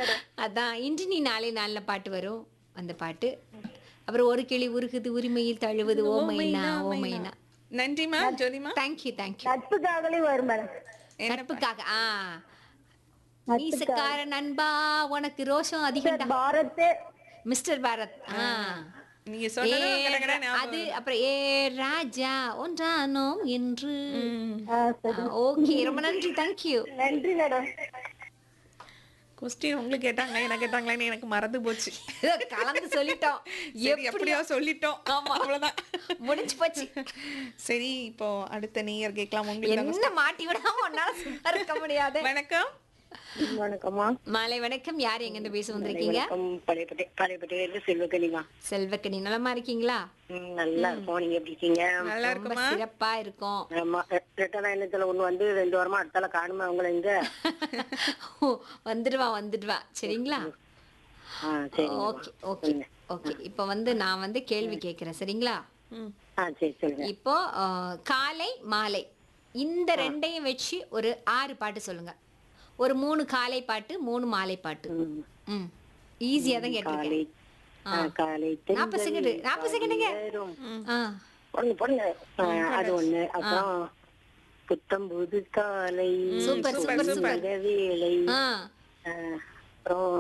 Madam அதான் இன்று நீ நாளை நாளில் பாட்டு வரும் அந்த பாட்டு அப்புறம் ஒரு கிளி உருகுது உரிமையில் தழுவுது ஓமைனா ஓமைனா நன்றிமா ஜோதிமா தேங்க்யூ தேங்க்யூ நட்புக்காகவே வரும் மேடம் நட்புக்காக ஆ மீசக்கார நண்பா உனக்கு ரோஷம் அதிகம்டா பாரத் மிஸ்டர் பாரத் ஆ நீங்க ஏ, சொன்னதும் கடகட ஞாபகம் அது அப்புறம் ஏ ராஜா ஒன்றானோம் என்று ஆ, சரி. ஓகே ரொம்ப நன்றி தேங்க்யூ நன்றி மேடம் கொஸ்டின் உங்களுக்கு கேட்டாங்களா என்ன கேட்டாங்களான்னு எனக்கு மறந்து போச்சு கலந்து சொல்லிட்டோம் சரி எப்படியோ சொல்லிட்டோம் ஆமா. அவ்வளவுதான் முடிஞ்சு போச்சு சரி இப்போ அடுத்த நேயர் கேட்கலாம் உங்களுக்கு தான் என்ன மாட்டி விடாம உன்னால சும்மா இருக்க முடியாது question. வணக்கம் வணக்கம்மா மாலை வணக்கம் யார் எங்க இருந்து பேச வந்திருக்கீங்க வணக்கம் பழையப்பட்டி பழையப்பட்டியில செல்வக்கனிமா செல்வக்கணி நலமா இருக்கீங்களா ம், நல்லா இருக்கும் நீங்க எப்படி இருக்கீங்க நல்லா ரொம்ப இருக்குமா சிறப்பா இருக்கும் ஆமா ரெ- ரெட்டனா எண்ணத்துல ஒண்ணு வந்து ரெண்டு வாரமா அடுத்தால காணுமா அவங்கள இங்க வந்துடுவா வந்துடுவா சரிங்களா ஆ சரி ஓகே ஓகே ஓகே இப்போ வந்து நான் வந்து கேள்வி கேட்கிறேன் சரிங்களா ம். ஆ சரி சொல்லுங்க இப்போ அஹ், காலை மாலை இந்த ரெண்டையும் வச்சு ஒரு ஆறு பாட்டு சொல்லுங்க ஒரு மூணு காலை பாட்டு மூணு மாலை பாட்டு ம். ம் ஈஸியா தான் காலை கேட்டிருக்கேன் ஆ, காலை நாற்பது செகண்ட் நாற்பது செகண்டுங்க நேரம். ஆ பொண்ணு பொண்ணு ஆ, அது ஒண்ணு அப்புறம் புத்தம் புது காலை சூப்பர், சூப்பர், சூப்பர். புதிய வேலை ஆ ஆ, அப்புறம்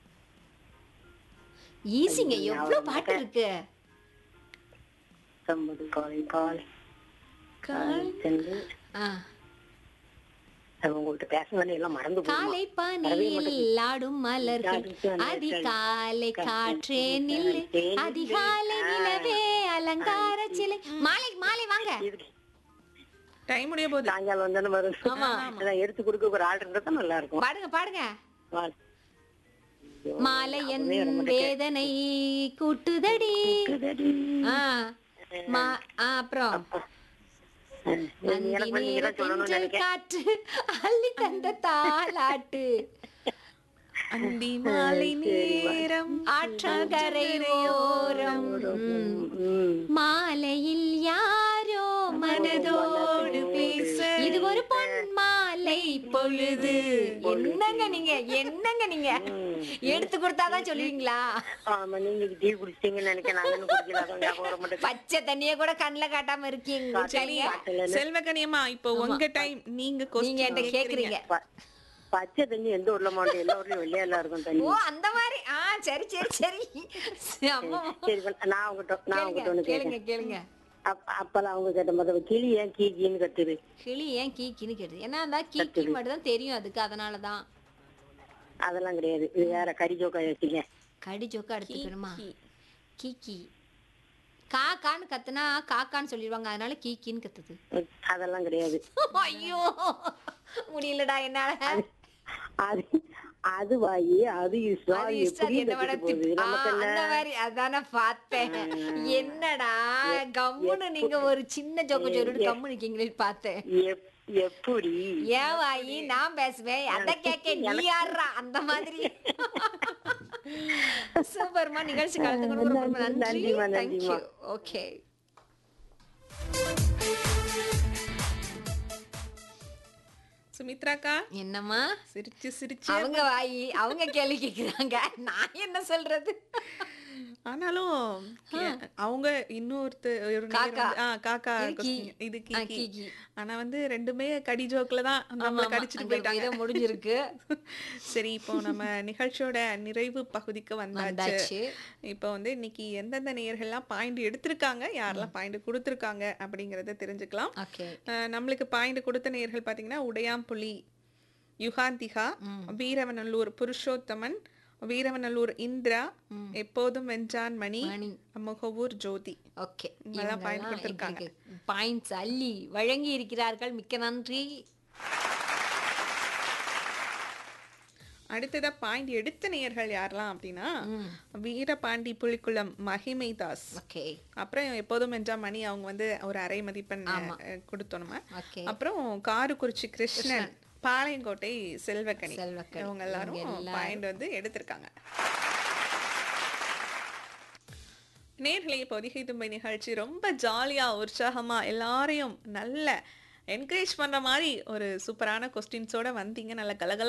ஈஸிங்க எவ்வளவு பாட்டு இருக்கு புத்தம் புது காலை கால் காலை சென்று ஆ அது உங்கள்கிட்ட பேசணும்னு எல்லாம் மறந்து போகுமா? காலை பனியில் ஆடும் மலர்கள் அதிகாலை காற்றே நில்லு அதிகாலை நிலவே அலங்கார சிலை மாலை மாலை வாங்க இதுக்கு டைம் முடிய போகுது சாயங்காலம் வந்தாலும் வரும் ஆமா. அதான் எடுத்து கொடுக்க ஒரு ஆள் இருந்தா தான் நல்லா இருக்கும் பாடுங்க பாடுங்க வா. மாலையன் வேதனை கூட்டுதடி ஆ மா- ஆ, அப்புறம் நீ எனக்கு வந்து நீங்க தான் சொல்லணும்னு தென்றல் நினைக்கிறேன் காற்று அள்ளி தந்த தாலாட்டு அந்தி மாலை நேரம் ஆற்றங்கரை ஓரம் ம். ம். மாலையில் யாரோ மனதோடு பேச இது ஒரு பொன் மாலை பொழுது என்னங்க நீங்க என்னங்க நீங்க எடுத்து கொடுத்தாதான் சொல்லுவீங்களா ஆமா நீங்க டீ குடிச்சிட்டீங்கன்னு நினைக்கிறேன் நாங்க இன்னும் குடிக்கல அதான் ஞாபகம் வர மாட்டேங்குது. பச்சை தண்ணிய கூட கண்ணுல காட்டாம இருக்கீங்க சரி செல்வகனியம்மா இப்போ உங்க டைம் நீங்க நீங்க கொஸ்டின் என்கிட்ட கேக்குறீங்க ப- பச்சை தண்ணி எந்த ஊர்ல மாட்டோம் எல்லா ஊர்லயும் வெள்ளையா எல்லாம் இருக்கும் தண்ணி ஓ அந்த மாதிரி ஆ சரி சரி சரி அம்மா சரி இப்ப நான் உங்ககிட்ட நான் உங்ககிட்ட ஒண்ணு கேளுங்க கேட்டேன் கேளுங்க அப்ப- அப்பெல்லாம் அவங்க கேட்ட மாதிரி கிளி ஏன் கீக்கின்னு கத்துது கிளி ஏன் கீக்கின்னு கேட்டு ஏன்னா அந்த கீக்கி மட்டும் தான் தெரியும் அதுக்கு அதனாலதான் அதெல்லாம் கிடையாது இது வேற கறி ஜோக்கா வச்சுங்க கடி ஜோக்கா எடுத்துக்கணுமா கீக்கி காக்கான்னு கத்துனா காக்கான்னு சொல்லிடுவாங்க அதனால கீக்கின்னு கத்துது அதெல்லாம் கிடையாது ஐயோ முடியலடா என்னால அது அது வாயி அது இஷ்டம் அது அது இஷ்டம், எப்படி என்ன வேணா கத்துட்டு போகுது திட்டு. ஆ, நமக்கு என்ன அந்த மாதிரி அதானே பார்த்தேன் என்னடா கம்முன்னு நீங்க ஒரு சின்ன ஜோக்க சொல்லிட்டு கம்முன்னு இருக்கீங்களே பார்த்தேன் எப்- எப்படி ஏன் வாயி நான் பேசுவேன் அத கேட்க நீ யாருடா அந்த மாதிரி சூப்பர்மா நிகழ்ச்சி கலந்துக்கணும் ரொம்ப ரொம்ப நன்றி நன்றிம்மா, தேங்க்யூ நன்றிம்மா. ஓகே சுமித்ராக்கா என்னம்மா சிரிச்சு சிரிச்சு அவங்க வாயி அவங்க கேள்வி கேக்குறாங்க நான் என்ன சொல்றது ஆனாலும் கே- அவங்க இன்னொருத்த ஒரு நேயர் காக்கா. வந்து- ஆ, காக்கா இது கீ. question. இது ஆ, கீ கீக்கி. ஆனா வந்து ரெண்டுமே கடி ஜோக்ல தான் நம்மள ஆமா, கடிச்சிட்டு அந்த போயிட்டாங்க இதை முடிஞ்சிருக்கு சரி இப்போ நம்ம நிகழ்ச்சியோட நிறைவு பகுதிக்கு வந்தாச்சு வந்தாச்சு. இப்போ வந்து இன்னைக்கு எந்தெந்த நேயர்கள்லாம் பாயிண்ட் எடுத்திருக்காங்க யாரெல்லாம் பாயிண்ட் கொடுத்துருக்காங்க அப்படிங்கறத தெரிஞ்சுக்கலாம் ஓகே அஹ், நம்மளுக்கு பாயிண்ட் கொடுத்த நேயர்கள் பாத்தீங்கன்னா உடையாம்புலி யுகாந்திகா வீரவநல்லூர் புருஷோத்தமன் வீரவநல்லூர் இந்திரா எப்போதும் வெஞ்சான் மணி மணி. முகவூர் ஜோதி ஓகே நல்லா point கொடுத்திருக்காங்க. பாயிண்ட்ஸ் அள்ளி வழங்கி இருக்கிறார்கள் மிக்க நன்றி அடுத்ததா பாயிண்ட் எடுத்த நேயர்கள் யாரெல்லாம் அப்படின்னா வீரபாண்டி புலிக்குளம் மகிமை தாஸ் ஓகே அப்புறம் எப்போதும் வெஞ்சா மணி அவங்க வந்து ஒரு அரை மதிப்பெண் அஹ், கொடுத்தோம் நம்ம ஓகே அப்புறம் காருக்குறிச்சி கிருஷ்ணன் பாளையங்கோட்டை செல்வக்கணி செல்வக்கணி. இவங்க எல்லாரும் இவங்க எல்லாரும். பாயிண்ட் வந்து எடுத்திருக்காங்க நேர்களை பொதிகை தும்பை நிகழ்ச்சி ரொம்ப ஜாலியா உற்சாகமா எல்லாரையும் நல்ல என்கரேஜ் பண்ற மாதிரி ஒரு சூப்பரான கொஸ்டின்ஸோட வந்தீங்க நல்ல கலகல